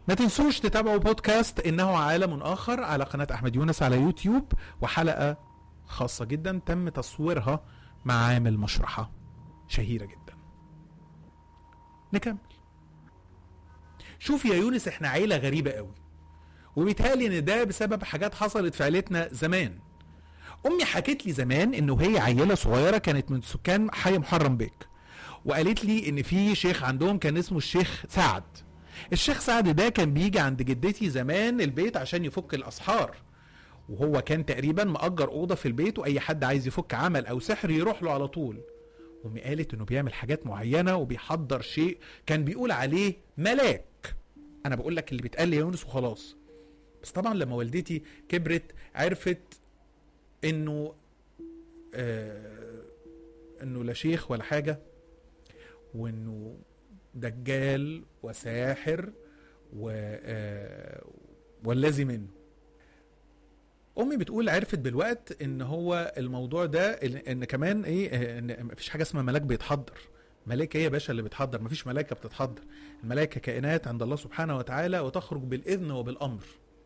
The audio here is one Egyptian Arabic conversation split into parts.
ما تنسوش تتابعوا بودكاست انه عالم اخر على قناه احمد يونس على يوتيوب وحلقه خاصه جدا تم تصويرها مع عامل مشرحه شهيره جدا نكمل شوف يا يونس احنا عيله غريبه قوي وبيتهيألي ان ده بسبب حاجات حصلت في عيلتنا زمان امي حكت لي زمان انه هي عيله صغيره كانت من سكان حي محرم بيك وقالت لي ان في شيخ عندهم كان اسمه الشيخ سعد الشيخ سعد ده كان بيجي عند جدتي زمان البيت عشان يفك الاسحار وهو كان تقريبا مأجر أوضة في البيت وأي حد عايز يفك عمل أو سحر يروح له على طول أمي قالت إنه بيعمل حاجات معينة وبيحضر شيء كان بيقول عليه ملاك أنا بقول لك اللي بيتقال لي يا يونس وخلاص بس طبعا لما والدتي كبرت عرفت إنه آه إنه لا شيخ ولا حاجة وإنه دجال وساحر و آه والذي منه امي بتقول عرفت بالوقت ان هو الموضوع ده ان إن كمان ايه ان مفيش حاجه اسمها ملاك بيتحضر ملائكه ايه يا باشا اللي بتحضر مفيش ملائكه بتتحضر الملائكه كائنات عند الله سبحانه وتعالى وتخرج بالاذن وبالامر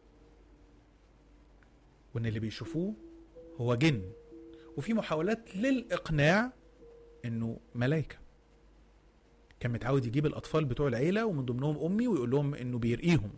وان اللي بيشوفوه هو جن وفي محاولات للاقناع انه ملائكه كان متعود يجيب الاطفال بتوع العيله ومن ضمنهم امي ويقول لهم انه بيرقيهم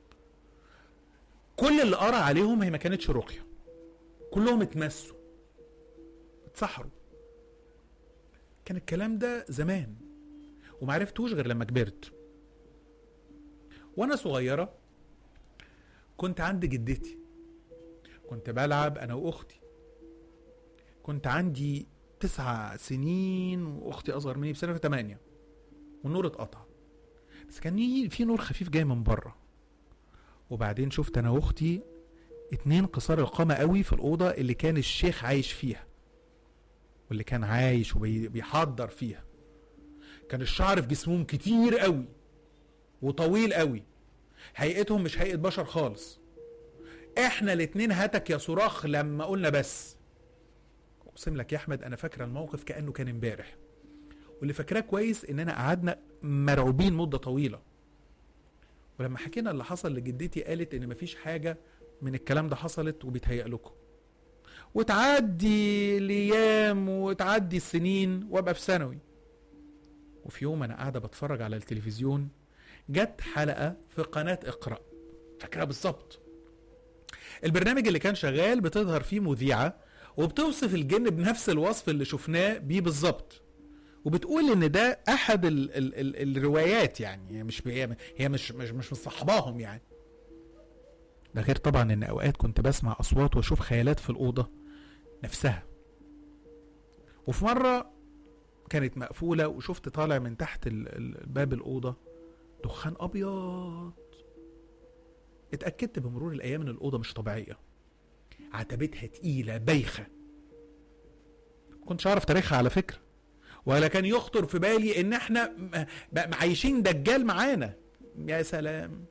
كل اللي قرا عليهم هي ما كانتش رقيه كلهم اتمسوا اتسحروا كان الكلام ده زمان ومعرفتوش غير لما كبرت وانا صغيره كنت عند جدتي كنت بلعب انا واختي كنت عندي تسع سنين واختي اصغر مني بسنه ثمانية والنور اتقطع بس كان يجي في نور خفيف جاي من بره وبعدين شفت انا واختي اتنين قصار القامة قوي في الأوضة اللي كان الشيخ عايش فيها واللي كان عايش وبيحضر فيها كان الشعر في جسمهم كتير قوي وطويل قوي هيئتهم مش هيئة بشر خالص احنا الاتنين هتك يا صراخ لما قلنا بس اقسم لك يا احمد انا فاكره الموقف كانه كان امبارح واللي فاكراه كويس اننا قعدنا مرعوبين مده طويله ولما حكينا اللي حصل لجدتي قالت ان مفيش حاجه من الكلام ده حصلت وبيتهيأ لكم وتعدي الايام وتعدي السنين وابقى في ثانوي وفي يوم انا قاعده بتفرج على التلفزيون جت حلقه في قناه اقرا فاكرها بالظبط البرنامج اللي كان شغال بتظهر فيه مذيعه وبتوصف الجن بنفس الوصف اللي شفناه بيه بالظبط وبتقول ان ده احد ال ال ال الروايات يعني هي مش هي هي مش مش مش مصاحباهم يعني ده غير طبعا ان اوقات كنت بسمع اصوات واشوف خيالات في الاوضه نفسها وفي مره كانت مقفوله وشفت طالع من تحت ال- ال- باب الاوضه دخان ابيض اتاكدت بمرور الايام ان الاوضه مش طبيعيه عتبتها تقيله بايخه كنتش اعرف تاريخها على فكره ولا كان يخطر في بالي ان احنا م- م- عايشين دجال معانا يا سلام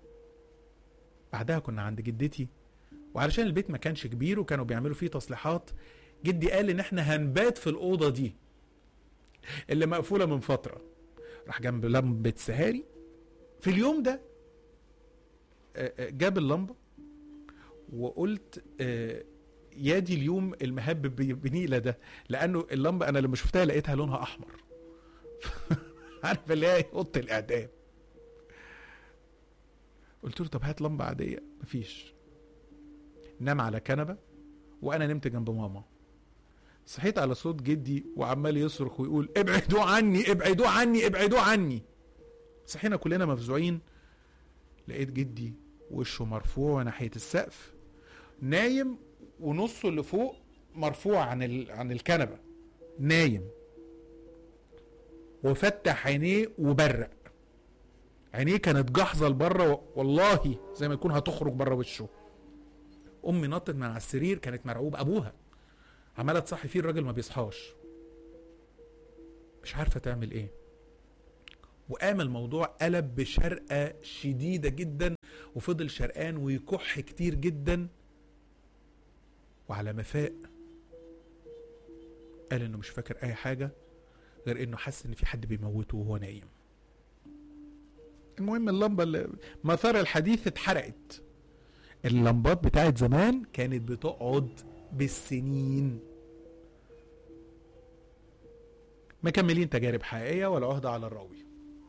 بعدها كنا عند جدتي وعلشان البيت ما كانش كبير وكانوا بيعملوا فيه تصليحات جدي قال ان احنا هنبات في الاوضه دي اللي مقفوله من فتره راح جنب لمبه سهاري في اليوم ده آه، آه، جاب اللمبه وقلت آه، يا دي اليوم المهبب ب- بنيله ده لانه اللمبه انا لما شفتها لقيتها لونها احمر عارف اللي هي اوضه الاعدام قلت له طب هات لمبه عاديه مفيش نام على كنبه وانا نمت جنب ماما صحيت على صوت جدي وعمال يصرخ ويقول ابعدوا عني ابعدوا عني ابعدوا عني صحينا كلنا مفزوعين لقيت جدي وشه مرفوع ناحيه السقف نايم ونصه اللي فوق مرفوع عن ال... عن الكنبه نايم وفتح عينيه وبرق عينيه كانت جحظه لبره و... والله زي ما يكون هتخرج بره وشه امي نطت من على السرير كانت مرعوبه ابوها عماله تصحي فيه الراجل ما بيصحاش مش عارفه تعمل ايه وقام الموضوع قلب بشرقه شديده جدا وفضل شرقان ويكح كتير جدا وعلى ما فاق قال انه مش فاكر اي حاجه غير انه حس ان في حد بيموته وهو نايم المهم اللمبه اللي مثار الحديث اتحرقت اللمبات بتاعت زمان كانت بتقعد بالسنين مكملين تجارب حقيقيه والعهده على الراوي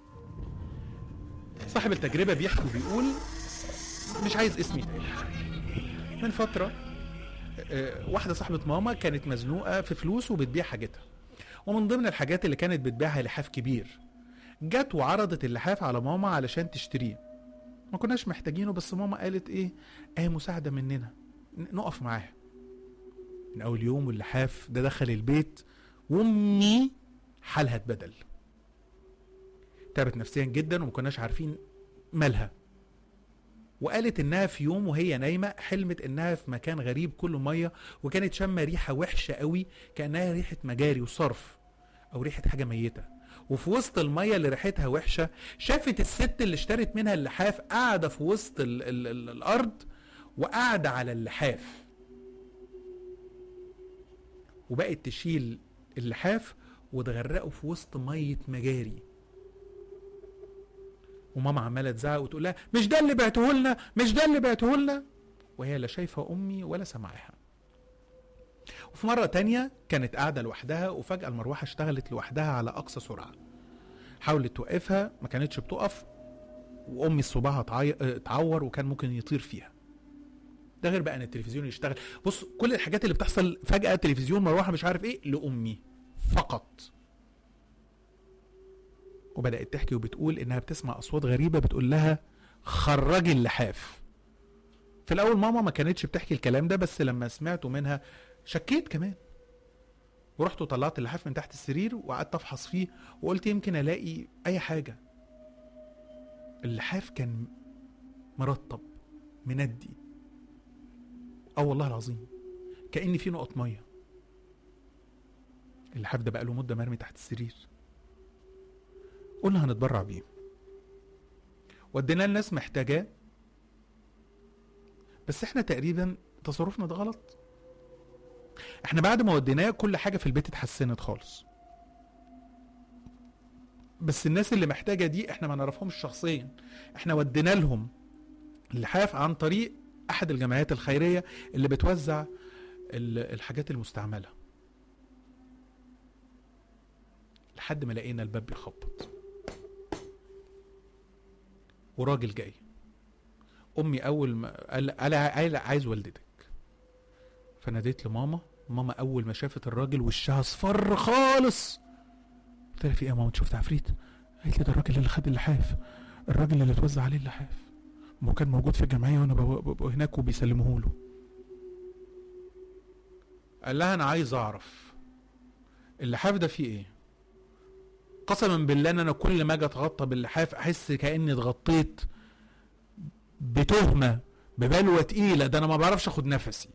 صاحب التجربه بيحكي وبيقول مش عايز اسمي يتقال من فتره آه، واحده صاحبه ماما كانت مزنوقه في فلوس وبتبيع حاجتها ومن ضمن الحاجات اللي كانت بتبيعها لحاف كبير جت وعرضت اللحاف على ماما علشان تشتريه ما كناش محتاجينه بس ماما قالت ايه اهي مساعده مننا ن- نقف معاها من اول يوم واللحاف ده دخل البيت وامي حالها اتبدل تعبت نفسيا جدا وما كناش عارفين مالها وقالت انها في يوم وهي نايمه حلمت انها في مكان غريب كله ميه وكانت شامه ريحه وحشه قوي كانها ريحه مجاري وصرف او ريحه حاجه ميته وفي وسط الميه اللي ريحتها وحشه شافت الست اللي اشترت منها اللحاف قاعده في وسط ال ال ال الارض وقاعده على اللحاف وبقت تشيل اللحاف وتغرقه في وسط ميه مجاري وماما عماله تزعق وتقول لها مش ده اللي بعته لنا مش ده اللي بعته لنا وهي لا شايفه امي ولا سامعاها وفي مرة تانية كانت قاعدة لوحدها وفجأة المروحة اشتغلت لوحدها على أقصى سرعة حاولت توقفها ما كانتش بتقف وأمي صباعها اتعي- اتعور وكان ممكن يطير فيها ده غير بقى ان التلفزيون يشتغل بص كل الحاجات اللي بتحصل فجأة تلفزيون مروحة مش عارف ايه لأمي فقط وبدأت تحكي وبتقول انها بتسمع اصوات غريبة بتقول لها خرجي اللحاف في الاول ماما ما كانتش بتحكي الكلام ده بس لما سمعته منها شكيت كمان ورحت وطلعت اللحاف من تحت السرير وقعدت افحص فيه وقلت يمكن الاقي اي حاجه اللحاف كان مرطب مندي اه والله العظيم كأن في نقط ميه اللحاف ده بقى له مده مرمي تحت السرير قلنا هنتبرع بيه ودينا الناس محتاجاه بس احنا تقريبا تصرفنا ده غلط احنا بعد ما وديناه كل حاجه في البيت اتحسنت خالص بس الناس اللي محتاجه دي احنا ما نعرفهمش شخصيا احنا ودينا لهم اللحاف عن طريق احد الجمعيات الخيريه اللي بتوزع ال- الحاجات المستعمله لحد ما لقينا الباب بيخبط وراجل جاي امي اول ما قال قال قال عايز والدتك فناديت لماما ماما اول ما شافت الراجل وشها اصفر خالص قلت لها في ايه يا ماما أنت شفت عفريت قالت لي ده الراجل اللي خد اللحاف الراجل اللي اتوزع عليه اللحاف ما هو كان موجود في الجمعيه وانا ببقى ببقى هناك وبيسلموه له قال لها انا عايز اعرف اللحاف ده فيه ايه قسما بالله ان انا كل ما اجي اتغطى باللحاف احس كاني اتغطيت بتهمه ببلوه تقيله ده انا ما بعرفش اخد نفسي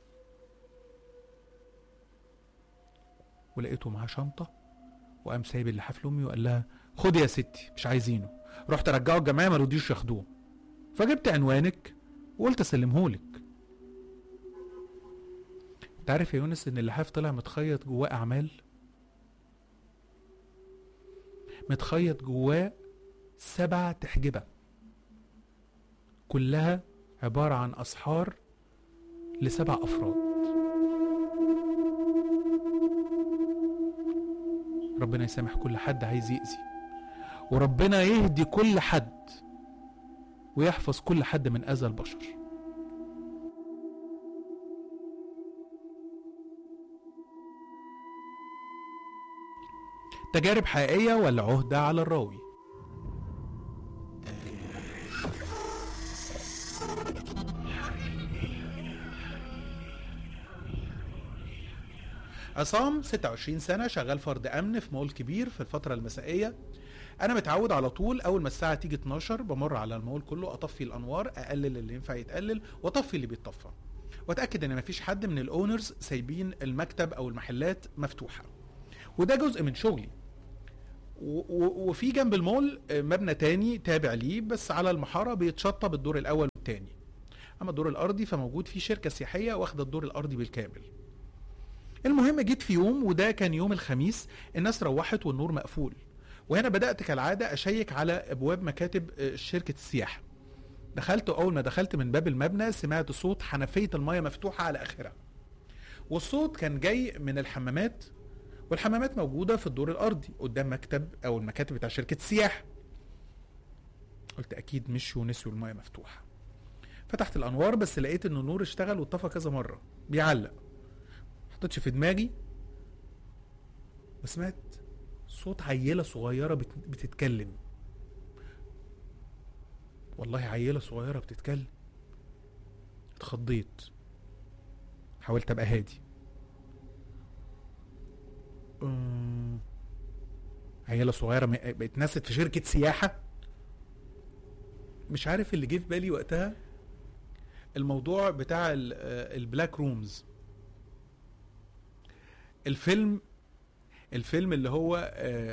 ولقيته معاه شنطه وقام سايب اللحاف لامي وقال لها خدي يا ستي مش عايزينه رحت ارجعه الجمعيه ما رضيوش ياخدوه فجبت عنوانك وقلت اسلمهولك انت عارف يا يونس ان اللحاف طلع متخيط جواه اعمال متخيط جواه سبع تحجبه كلها عباره عن اسحار لسبع افراد ربنا يسامح كل حد عايز يأذي وربنا يهدي كل حد ويحفظ كل حد من أذى البشر تجارب حقيقية ولا عهدة على الراوي عصام 26 سنة شغال فرد أمن في مول كبير في الفترة المسائية أنا متعود على طول أول ما الساعة تيجي 12 بمر على المول كله أطفي الأنوار أقلل اللي ينفع يتقلل وأطفي اللي بيتطفى وأتأكد إن مفيش حد من الأونرز سايبين المكتب أو المحلات مفتوحة وده جزء من شغلي و- و- وفي جنب المول آه، مبنى تاني تابع ليه بس على المحارة بيتشطب الدور الأول والتاني أما الدور الأرضي فموجود فيه شركة سياحية واخدة الدور الأرضي بالكامل المهم جيت في يوم وده كان يوم الخميس الناس روحت والنور مقفول وهنا بدات كالعاده اشيك على ابواب مكاتب آه، شركه السياحه دخلت اول ما دخلت من باب المبنى سمعت صوت حنفيه الميه مفتوحه على اخرها والصوت كان جاي من الحمامات والحمامات موجوده في الدور الارضي قدام مكتب او المكاتب بتاع شركه السياحه قلت اكيد مشوا ونسيوا الميه مفتوحه فتحت الانوار بس لقيت ان النور اشتغل واتطفى كذا مره بيعلق حطيتش في دماغي وسمعت صوت عيله صغيره بت- بتتكلم والله عيله صغيره بتتكلم اتخضيت حاولت ابقى هادي أم، عيله صغيره م- اتنست في شركه سياحه مش عارف اللي جه في بالي وقتها الموضوع بتاع ال- آه، البلاك رومز الفيلم الفيلم اللي هو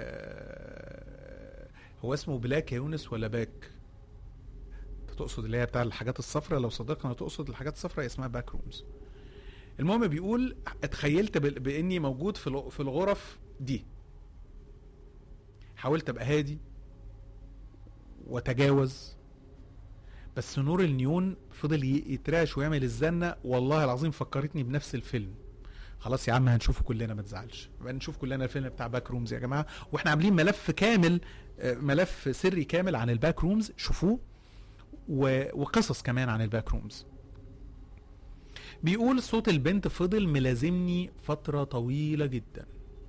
آه، هو اسمه بلاك يا يونس ولا باك انت تقصد اللي هي بتاع الحاجات الصفراء لو صديقنا تقصد الحاجات الصفراء اسمها باك رومز المهم بيقول اتخيلت بال- باني موجود في الغ- في الغرف دي حاولت ابقى هادي واتجاوز بس نور النيون فضل ي- يتراش ويعمل الزنة والله العظيم فكرتني بنفس الفيلم خلاص يا عم هنشوفه كلنا ما تزعلش بقى نشوف كلنا الفيلم بتاع باك رومز يا جماعه واحنا عاملين ملف كامل آه، ملف سري كامل عن الباك رومز شوفوه و... وقصص كمان عن الباك رومز بيقول صوت البنت فضل ملازمني فترة طويلة جدا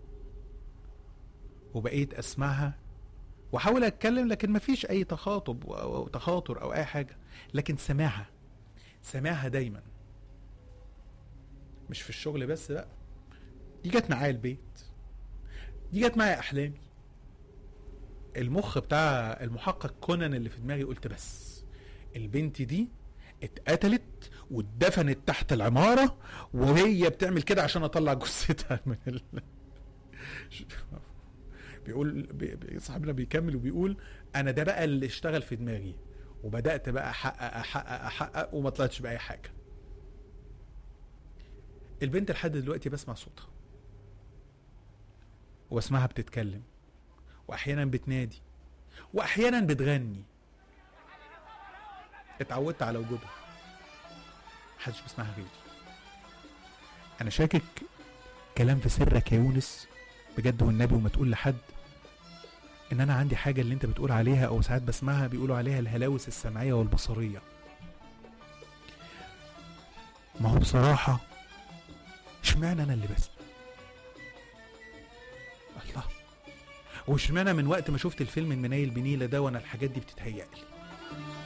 وبقيت اسمعها واحاول اتكلم لكن مفيش اي تخاطب او أو تخاطر او اي حاجة لكن سامعها سامعها دايما مش في الشغل بس بقى دي جت معايا البيت دي جت معايا احلامي المخ بتاع المحقق كونان اللي في دماغي قلت بس البنت دي اتقتلت واتدفنت تحت العمارة وهي بتعمل كده عشان اطلع جثتها من ال... بيقول بي- بي- صاحبنا بيكمل وبيقول انا ده بقى اللي اشتغل في دماغي وبدات بقى احقق احقق احقق وما طلعتش باي حاجه البنت لحد دلوقتي بسمع صوتها وبسمعها بتتكلم واحيانا بتنادي واحيانا بتغني اتعودت على وجودها محدش بيسمعها غيري انا شاكك كلام في سرك يا يونس بجد والنبي وما تقول لحد ان انا عندي حاجه اللي انت بتقول عليها او ساعات بسمعها بيقولوا عليها الهلاوس السمعيه والبصريه ما هو بصراحه اشمعنى انا اللي بسمع الله واشمعنى من وقت ما شفت الفيلم المنايل بنيله ده وانا الحاجات دي بتتهيأ لي